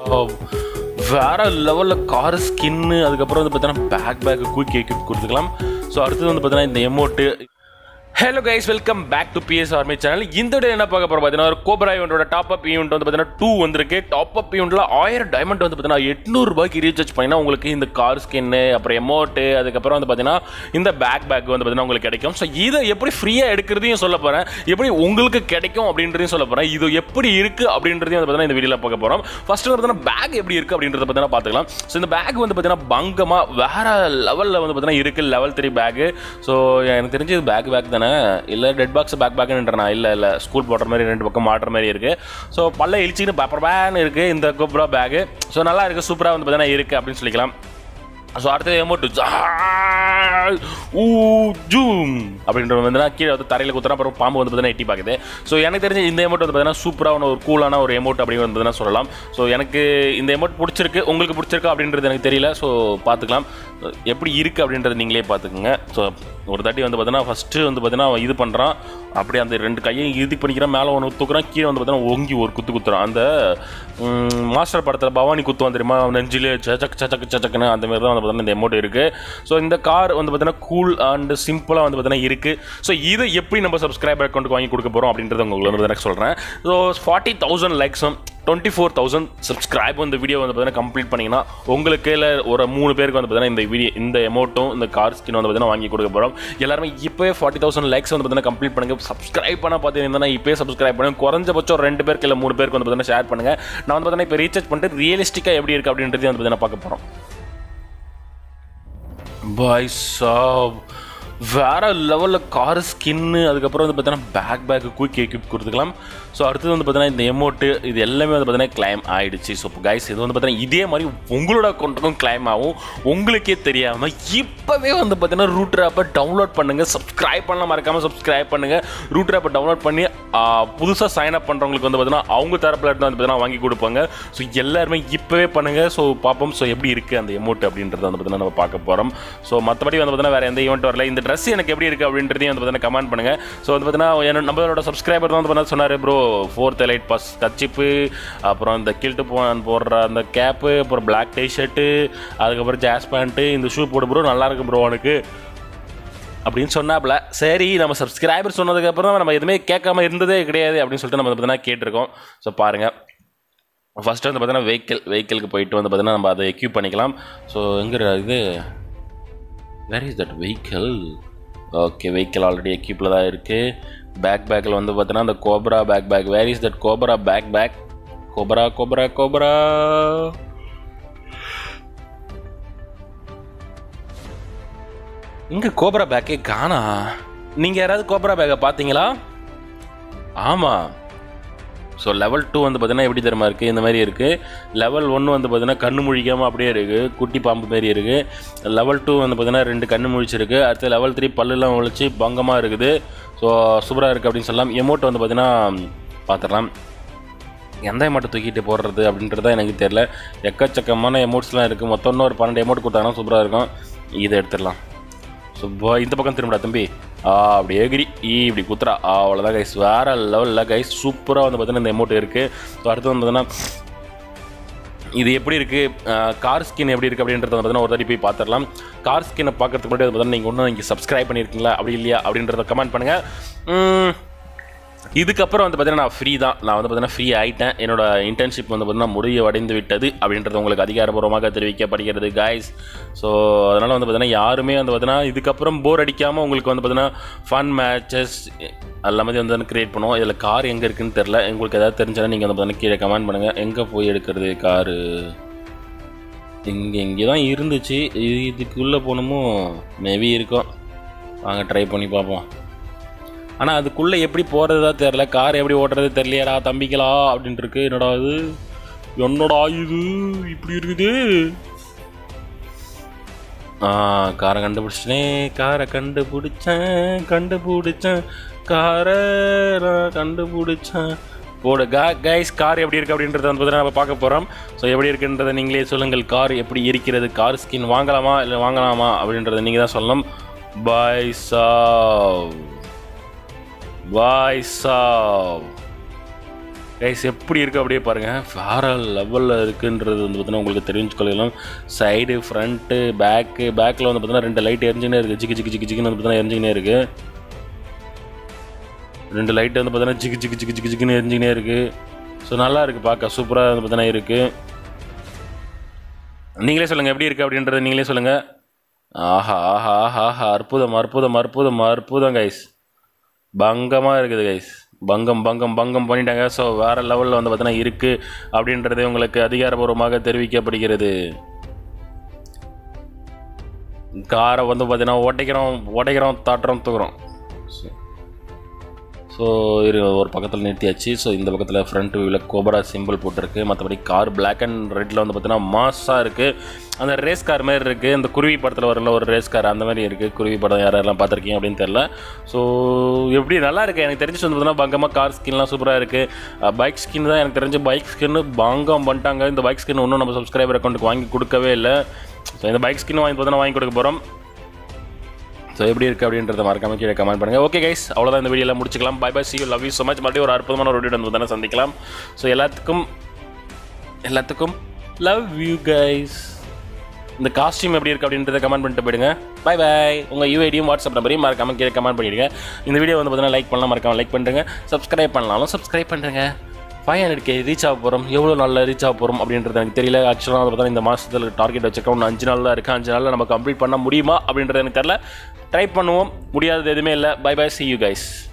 வேற லெவலில் car skin அதுக்கப்புறம் வந்து பார்த்தீங்கன்னா பேக் பேக் குயிக் எக்யூப் கொடுத்துக்கலாம் ஸோ அடுத்தது வந்து பார்த்தீங்கன்னா இந்த emote hello guys welcome back to P S army channel இந்த டே என்ன பார்க்க போகிறோம் பார்த்தீங்கன்னா ஒரு கோப்ரா ஈவெண்ட்டோட டாப் அப் ஈவெண்ட் வந்து பார்த்தீங்கன்னா டூ வந்திருக்கு டாப் அப் ஈவெண்ட்டில் ஆயிரம் டைமண்ட் வந்து பார்த்தீங்கன்னா எட்நூறு ரூபாய்க்கு ரீசார்ஜ் பண்ணினா உங்களுக்கு இந்த கார் ஸ்கின்னு அப்புறம் எமோட்டு அதுக்கப்புறம் வந்து பார்த்தீங்கன்னா இந்த பேக் பேக் வந்து பார்த்தீங்கன்னா உங்களுக்கு கிடைக்கும் ஸோ இதை எப்படி ஃப்ரீயாக எடுக்கிறதையும் சொல்ல போகிறேன் எப்படி உங்களுக்கு கிடைக்கும் அப்படின்றதையும் சொல்ல போகிறேன் இது எப்படி இருக்குது அப்படின்றதையும் வந்து பார்த்தீங்கன்னா இந்த வீடியோவில் பார்க்க போகிறோம் ஃபர்ஸ்ட் வந்து பார்த்தீங்கன்னா பேக் எப்படி இருக்குது அப்படின்றத பார்த்தீங்கன்னா பார்த்துக்கலாம் ஸோ இந்த பேக் வந்து பார்த்தீங்கன்னா பங்கமாக வேற லெவலில் வந்து பார்த்தீங்கன்னா இருக்குது லெவல் த்ரீ பேக்கு ஸோ எனக்கு தெரிஞ்சு இது பேக் பேக் தானே இல்லை டெட் பாக்ஸ் பேக் பேக்குன்றா இல்லை இல்லை ஸ்கூல் போடுற மாதிரி ரெண்டு பக்கம் மாட்டுற மாதிரி இருக்குது ஸோ பல்ல இழிச்சின்னு பேப்பர் பேன் இருக்குது இந்த கோப்ரா பேக்கு ஸோ நல்லா இருக்குது சூப்பராக வந்து பார்த்தீங்கன்னா இருக்குது அப்படின்னு சொல்லிக்கலாம் ஸோ அடுத்தது எமோட்டு ஊ ஜூம் அப்படின்ற வந்து கீழே வந்து தரையில் குத்துறா அப்புறம் பாம்பு வந்து பார்த்தீங்கன்னா எட்டி பார்க்குது ஸோ எனக்கு தெரிஞ்ச இந்த எமோட் வந்து பார்த்தீங்கன்னா சூப்பரான ஒரு கூலான ஒரு எமோட் அப்படின்னு வந்து பார்த்தீங்கன்னா சொல்லலாம் ஸோ எனக்கு இந்த எமோட் பிடிச்சிருக்கு உங்களுக்கு பிடிச்சிருக்கா அப்படின்றது எனக்கு தெரியல ஸோ பார்த்துக்கலாம் எப்படி இருக்குது அப்படின்றது நீங்களே பார்த்துக்குங்க ஸோ ஒரு தாட்டி வந்து பார்த்தீங்கன்னா ஃபஸ்ட்டு வந்து பார்த்தீங்கன்னா அவன் இது பண்ணுறான் அப்படியே அந்த ரெண்டு கையும் இது பண்ணிக்கிறான் மேலே ஒன்று தூக்குறான் கீழே வந்து பார்த்தீங்கன்னா ஒங்கி ஒரு குத்து குத்துறான் அந்த ம், மாஸ்டர் படத்தில் பவானி குத்துவான் தெரியுமா நெஞ்சிலே சச்சக் சச்சக் சச்சக்குன்னு அந்த மாதிரி தான் வந்து பார்த்தீங்கன்னா இந்த எமௌண்ட் இருக்குது ஸோ இந்த கார் வந்து பார்த்தீங்கன்னா கூல் அண்ட் சிம்பிளாக வந்து பார்த்தீங்கன்னா இருக்குது ஸோ இதை எப்படி நம்ம சப்ஸ்கிரைபர் அக்கௌண்ட்டுக்கு வாங்கி கொடுக்க போகிறோம் அப்படின்றத உங்களுக்கு வந்து எனக்கு சொல்கிறேன் ஸோ ஃபார்ட்டி தௌசண்ட் லைக்ஸும் டுவெண்ட்டி ஃபோர் தௌசண்ட் சப்ஸ்கிரைப் இந்த வீடியோ வந்து பார்த்தீங்கன்னா கம்ப்ளீட் பண்ணிங்கன்னா உங்களுக்கு இல்லை ஒரு மூணு பேருக்கு வந்து பார்த்தீங்கன்னா இந்த வீடியோ இந்த எமௌண்ட்டும் இந்த கார் ஸ்கின் வந்து பார்த்தீங்கன்னா வாங்கி கொடுக்க போகிறோம் எல்லாருமே இப்போவே ஃபார்ட்டி தௌசண்ட் லைக்ஸ் வந்து பார்த்தீங்கன்னா கம்ப்ளீட் பண்ணுங்க சப்ஸ்கிரைப் பண்ண பார்த்தீங்கன்னா இப்போயே சப்ஸ்கிரைப் பண்ணுங்க குறைஞ்சபட்சம் ஒரு ரெண்டு பேருக்கு இல்லை மூணு பேருக்கு வந்து பார்த்தீங்கன்னா ஷேர் பண்ணுங்க நான் வந்து பார்த்தீங்கன்னா இப்போ ரீசார்ஜ் பண்ணிட்டு ரியலிஸ்டிக்காக எப்படி இருக்குது அப்படின்றது வந்து பார்த்தீங்கன்னா பார்க்க போகிறோம் பாய் சாப் வேற லெவலில் கார் ஸ்கின்னு அதுக்கப்புறம் வந்து பார்த்தீங்கன்னா பேக் பேக் குயிக் எக்யூப் கொடுத்துக்கலாம் ஸோ அடுத்தது வந்து பார்த்தீங்கன்னா இந்த எமோட்டு இது எல்லாமே வந்து பார்த்தீங்கன்னா கிளைம் ஆயிடுச்சு ஸோ கைஸ் இது வந்து பார்த்தீங்கன்னா இதே மாதிரி உங்களோட அக்கௌண்ட்டுக்கும் கிளைம் ஆகும் உங்களுக்கே தெரியாமல் இப்போவே வந்து பார்த்தீங்கன்னா ரூட்டர் ஆப்பை டவுன்லோட் பண்ணுங்கள் சப்ஸ்கிரைப் பண்ணலாம் மறக்காமல் சப்ஸ்கிரைப் பண்ணுங்கள் ரூட்டர் ஆப்பை டவுன்லோட் பண்ணி புதுசாக சைன் அப் பண்ணுறவங்களுக்கு வந்து பார்த்தீங்கன்னா அவங்க தரப்பில் இருந்து வந்து பார்த்தீங்கன்னா வாங்கி கொடுப்பாங்க ஸோ எல்லாருமே இப்போவே பண்ணுங்கள் ஸோ பார்ப்போம் ஸோ எப்படி இருக்குது அந்த எமௌண்ட் அப்படின்றத வந்து பார்த்தீங்கன்னா நம்ம பார்க்க போகிறோம் ஸோ மற்றபடி வந்து பார்த்தீங்கன்னா வேறு எந்த ஈவெண்ட் வரல இந்த ட்ரெஸ் எனக்கு எப்படி இருக்குது அப்படின்றதையும் வந்து பார்த்தீங்கன்னா கமெண்ட் பண்ணுங்கள் ஸோ வந்து பார்த்தீங்கன்னா என்ன- நம்மளோட சப்ஸ்கிரைபர் தான் வந்து பார்த்தீங்கன்னா சொன்னார் ப்ரோ ஃபோர்த் எலைட் பஸ் கச்சிப்பு அப்புறம் இந்த கில்ட்டு போன் போடுற அந்த கேப்பு அப்புறம் பிளாக் டி ஷர்ட்டு அதுக்கப்புறம் ஜாஸ் பேண்ட்டு இந்த ஷூ போடு ப்ரோ நல்லா இருக்கு ப்ரோ உனக்கு அப்படின்னு சொன்னாப்ல சரி நம்ம சப்ஸ்கிரைபர் சொன்னதுக்கப்புறம் நம்ம எதுவுமே கேட்காம இருந்ததே கிடையாது அப்படின்னு சொல்லிட்டு நம்ம பார்த்தீங்கன்னா கேட்டிருக்கோம் ஸோ பாருங்கள் ஃபஸ்ட்டு வந்து பார்த்தீங்கன்னா வெஹிக்கிள் வெஹிக்கிளுக்கு போயிட்டு வந்து பார்த்தீங்கன்னா நம்ம அதை எக்யூப் பண்ணிக்கலாம் ஸோ எங்கே இது where is that vehicle okay vehicle already எக்யூப்பில் தான் இருக்குது பேக் பேக்கில் வந்து பார்த்தீங்கன்னா அந்த cobra bag bag where is that cobra bag bag cobra cobra cobra இங்கே கோப்ரா பேக்கே காணா நீங்கள் யாராவது கோப்ரா பேக்கை பார்த்தீங்களா ஆமாம் ஸோ லெவல் டூ வந்து பார்த்தீங்கன்னா எப்படி தெரியுமா இருக்குது இந்த மாதிரி இருக்குது லெவல் ஒன்று வந்து பார்த்தீங்கன்னா கண்ணு முழிக்காமல் அப்படியே இருக்குது குட்டி பாம்பு மாதிரி இருக்குது லெவல் டூ வந்து பார்த்தீங்கன்னா ரெண்டு கண்ணு முழிச்சிருக்கு அடுத்து லெவல் த்ரீ பல்லுலாம் முழிச்சு பங்கமாக இருக்குது ஸோ சூப்பராக இருக்குது அப்படின்னு சொல்லலாம் எமௌண்ட் வந்து பார்த்தீங்கன்னா பார்த்துடலாம் எந்த எமௌண்ட்டை தூக்கிட்டு போடுறது அப்படின்றது தான் எனக்கு தெரியல எக்கச்சக்கமான எமௌண்ட்ஸ்லாம் இருக்குது மொத்தம் இன்னும் ஒரு பன்னெண்டு எமௌண்ட் கொடுத்தாங்கன்னா சூப்பராக இருக்கும் இதை எடுத்துடலாம் ஸோ இந்த பக்கம் திரும்படா தம்பி ஆ அப்படி எகிரி ஈ இப்படி குத்துறா ஆ, அவ்வளோதான் கைஸ் வேற லெவலில் கைஸ் சூப்பராக வந்து பார்த்தீங்கன்னா இந்த எமௌண்ட் இருக்குது ஸோ அடுத்து வந்து பார்த்தீங்கன்னா இது எப்படி இருக்குது கார் ஸ்கின் எப்படி இருக்குது அப்படின்றத வந்து பார்த்தீங்கன்னா ஒரு தாட்டி போய் பார்த்துடலாம் கார் ஸ்கின்னை பார்க்கறதுக்கு முன்னாடி வந்து பார்த்தீங்கன்னா நீங்கள் ஒன்றும் நீங்கள் சப்ஸ்கிரைப் பண்ணியிருக்கீங்களா அப்படி இல்லையா அப்படின்றத கமெண்ட் பண்ணுங்கள் இதுக்கப்புறம் வந்து பார்த்தீங்கன்னா நான் ஃப்ரீ தான் நான் வந்து பார்த்தீங்கன்னா ஃப்ரீ ஆயிட்டேன் என்னோட இன்டர்ன்ஷிப் வந்து பார்த்தீங்கன்னா முடிவடைந்து விட்டது அப்படின்றது உங்களுக்கு அதிகாரப்பூர்வமாக தெரிவிக்கப்படுகிறது காய்ஸ் ஸோ அதனால் வந்து பார்த்தீங்கன்னா யாருமே வந்து பார்த்தீங்கன்னா இதுக்கப்புறம் போர் அடிக்காமல் உங்களுக்கு வந்து பார்த்தீங்கன்னா ஃபன் மேட்சஸ் எல்லாமே வந்து கிரியேட் பண்ணுவோம் இதில் கார் எங்கே இருக்குன்னு தெரில உங்களுக்கு ஏதாவது தெரிஞ்சாலும் நீங்கள் வந்து பார்த்தீங்கன்னா கீழே கமெண்ட் பண்ணுங்கள் எங்கே போய் எடுக்கிறது காரு இங்கே இங்கே தான் இருந்துச்சு இது இதுக்குள்ளே போகணுமோ மேபி இருக்கும் வாங்க ட்ரை பண்ணி பார்ப்போம் ஆனால் அதுக்குள்ளே எப்படி போகிறதா தெரில கார் எப்படி ஓட்டுறது தெரியலையாடா தம்பிங்களா அப்படின்ட்டு இருக்கு என்னடா இது என்னடா இது இப்படி இருக்குது ஆ காரை கண்டுபிடிச்சிட்டேன் காரை கண்டுபிடிச்சேன் கண்டுபிடிச்சேன் காரை நான் கண்டுபிடிச்சேன் போடு கா கைஸ் கார் எப்படி இருக்குது அப்படின்றத வந்து பார்த்தீங்கன்னா நம்ம பார்க்க போகிறோம் ஸோ எப்படி இருக்குன்றதை நீங்களே சொல்லுங்கள் கார் எப்படி இருக்கிறது கார் ஸ்கின் வாங்கலாமா இல்லை வாங்கலாமா அப்படின்றத நீங்கள் தான் சொல்லணும் bye ciao bye ciao guys எப்படி இருக்குது அப்படியே பாருங்கள் வேறு லெவலில் இருக்குன்றது வந்து பார்த்தீங்கன்னா உங்களுக்கு தெரிஞ்சுக்கொள்ளலாம் சைடு ஃப்ரண்ட்டு பேக்கு பேக்கில் வந்து பார்த்தீங்கன்னா ரெண்டு லைட் எரிஞ்சுனே இருக்குது ஜிக்கு ஜிக்கு ஜிக்கு ஜிக்குன்னு வந்து பார்த்தீங்கன்னா எரிஞ்சுக்கினே இருக்குது ரெண்டு லைட் வந்து பார்த்தீங்கன்னா ஜிக்கு ஜிக்கு ஜிக்கு ஜிக்கு ஜிக்குன்னு எரிஞ்சுக்கினே இருக்குது ஸோ நல்லா இருக்குது பார்க்க சூப்பராக வந்து பார்த்தீங்கன்னா இருக்குது நீங்களே சொல்லுங்கள் எப்படி இருக்குது அப்படின்றத நீங்களே சொல்லுங்கள் ஆஹா ஆஹா ஆஹா ஆஹா அற்புதம் அற்புதம் அற்புதம் அற்புதம் கைஸ் பங்கமாக இருக்குது கைஸ் பங்கம் பங்கம் பங்கம் பண்ணிட்டாங்க ஸோ வேறு லெவலில் வந்து பார்த்தீங்கன்னா இருக்குது அப்படின்றது உங்களுக்கு அதிகாரப்பூர்வமாக தெரிவிக்கப்படுகிறது காரை வந்து பார்த்தீங்கன்னா உடைக்கிறோம் உடைக்கிறோம் தாட்டுறோம் தூக்குறோம் ஸோ இரு ஒரு பக்கத்தில் நிறுத்தியாச்சு ஸோ இந்த பக்கத்தில் ஃப்ரண்ட் வியூவில் கோபரா சிம்பிள் போட்டிருக்கு மற்றபடி கார் பிளாக் அண்ட் ரெட்டில் வந்து பார்த்தீங்கன்னா மாஸாக இருக்குது அந்த ரேஸ் கார் மாதிரி இருக்குது இந்த குருவி படத்தில் வரல ஒரு ரேஸ் கார் அந்த மாதிரி இருக்குது குருவி படம் யாரெல்லாம் பார்த்துருக்கீங்க அப்படின்னு தெரில ஸோ எப்படி நல்லா இருக்குது எனக்கு தெரிஞ்சு வந்து பார்த்தீங்கன்னா பங்கமாக கார் ஸ்கின்லாம் சூப்பராக இருக்குது பைக் ஸ்கின் தான் எனக்கு தெரிஞ்சு பைக் ஸ்கின்னு பங்கம் பண்ணிட்டாங்க இந்த பைக் ஸ்கின் இன்னும் நம்ம சப்ஸ்கிரைபர் அக்கௌண்ட்டுக்கு வாங்கி கொடுக்கவே இல்லை ஸோ இந்த பைக் ஸ்கின் வாங்கி பார்த்தீங்கன்னா வாங்கி கொடுக்க போகிறோம் ஸோ எப்படி இருக்குது அப்படின்றத மறக்காம கீழே கமெண்ட் பண்ணுங்கள் ஓகே கைஸ் அவ்வளோதான் இந்த வீடியோலாம் முடிச்சுக்கலாம் bye bye see you love you so much மறுபடியும் ஒரு அற்புதமான ஒரு வீடியோ வந்து தானே சந்திக்கலாம் ஸோ எல்லாத்துக்கும் எல்லாத்துக்கும் லவ் யூ கைஸ் இந்த காஸ்டியூம் எப்படி இருக்குது அப்படின்றத கமெண்ட் பண்ணிட்டு போயிடுங்க பை பை உங்கள் யூஐடியும் வாட்ஸ்அப் நம்பரையும் மறக்காம கீழே கமெண்ட் பண்ணிடுங்க இந்த வீடியோ வந்து பார்த்தீங்கன்னா லைக் பண்ணலாம் மறக்காம லைக் பண்ணுறேங்க சப்ஸ்கிரைப் பண்ணலாலும் சப்ஸ்கிரைப் பண்ணுறேங்க ஃபைவ் ஹண்ட்ரட்கே ரீச் ஆக போகிறோம் எவ்வளோ நாளில் ரீச் ஆக போகிறோம் அப்படின்றது எனக்கு தெரியல ஆக்சுவலாக வந்து பார்த்தா இந்த மாதத்தில் டார்கெட் வச்சிருக்கோம் இன்னும் அஞ்சு நாள் தான் இருக்குது அஞ்சு நாளில் நம்ம கம்ப்ளீட் பண்ண முடியுமா அப்படின்றது எனக்கு தெரியல ட்ரை பண்ணுவோம் முடியாதது எதுவுமே இல்லை bye bye see you guys